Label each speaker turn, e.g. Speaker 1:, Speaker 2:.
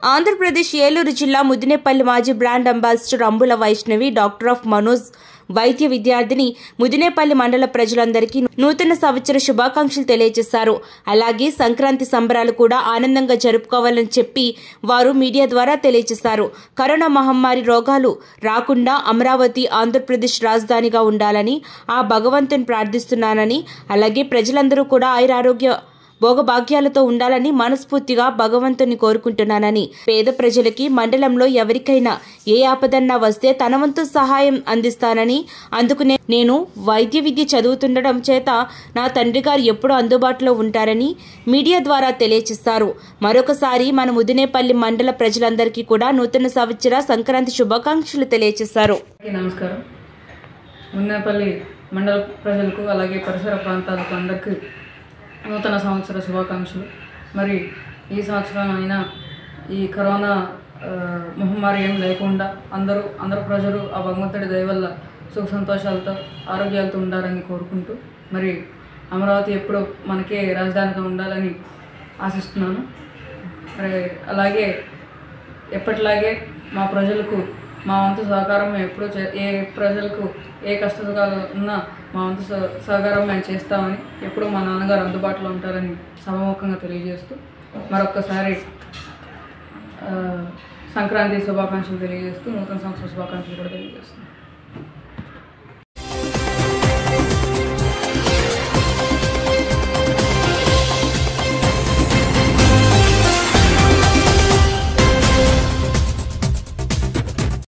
Speaker 1: ఆంధ్రప్రదేశ్ ఏలూరు జిల్లా ముదినేపల్లి మాజీ brand ambassador Ambula Vaishnavi daughter of Manoj వైద్య విద్యార్థిని ముదినేపల్లి మండల ప్రజలందరికీ నూతన సంవత్సర శుభాకాంక్షలు తెలియజేశారు అలాగే సంక్రాంతి సంబరాలు కూడా ఆనందంగా జరుపుకోవాలని చెప్పి వారు మీడియా ద్వారా తెలియజేశారు కరోనా మహమ్మారి రోగాలు రాకుండా అమరావతి ఆంధ్రప్రదేశ్ రాజధానిగా ఉండాలని ఆ భగవంతుని ప్రార్థిస్తున్నానని అలాగే ప్రజలందరూ కూడా ఆయురారోగ్య భోగభాగ్యాలతో ఉండాలని మనస్ఫూర్తిగా భగవంతుని కోరుకుంటున్నానని పేద ప్రజలకి మండలంలో ఎవరికైనా ఏ ఆపదన్నా వస్తే తన వంతు సహాయం అందిస్తానని అందుకునే నేను వైద్య విద్య చదువుతుండడం చేత నా తండ్రి గారు ఎప్పుడూ అందుబాటులో ఉంటారని మీడియా ద్వారా తెలియజేస్తారు మరొకసారి మన ముదినేపల్లి మండల ప్రజలందరికీ కూడా నూతన సంవత్సర సంక్రాంతి శుభాకాంక్షలు తెలియజేశారు
Speaker 2: అందరికీ నమస్కారం మున్నేపల్లి మండల ప్రజలకు అలాగే పరిసర ప్రాంతాలకు అందరికీ నూతన సంవత్సర శుభాకాంక్షలు మరి ఈ సంవత్సరం అయినా ఈ కరోనా ఆ, మహమ్మారి ఏం లేకుండా అందరూ అందరు ప్రజలు ఆ భగవంతుడి దయ వల్ల సుఖ సంతోషాలతో ఆరోగ్యాలతో ఉండాలని కోరుకుంటూ మరి అమరావతి ఎప్పుడూ మనకే రాజధానిగా ఉండాలని ఆశిస్తున్నాను మరి అలాగే ఎప్పటిలాగే మా ప్రజలకు మా వంతు సహకారం మేము ఎప్పుడూ చే ఏ ప్రజలకు ఏ కష్ట సుఖాలు ఉన్నా మా వంతు సహ- సహకారం మేము చేస్తామని ఎప్పుడూ మా నాన్నగారు అందుబాటులో ఉంటారని సభముఖంగా తెలియజేస్తూ మరొక్కసారి ఆ, సంక్రాంతి శుభాకాంక్షలు తెలియజేస్తూ నూతన సంవత్సర శుభాకాంక్షలు కూడా తెలియజేస్తున్నాను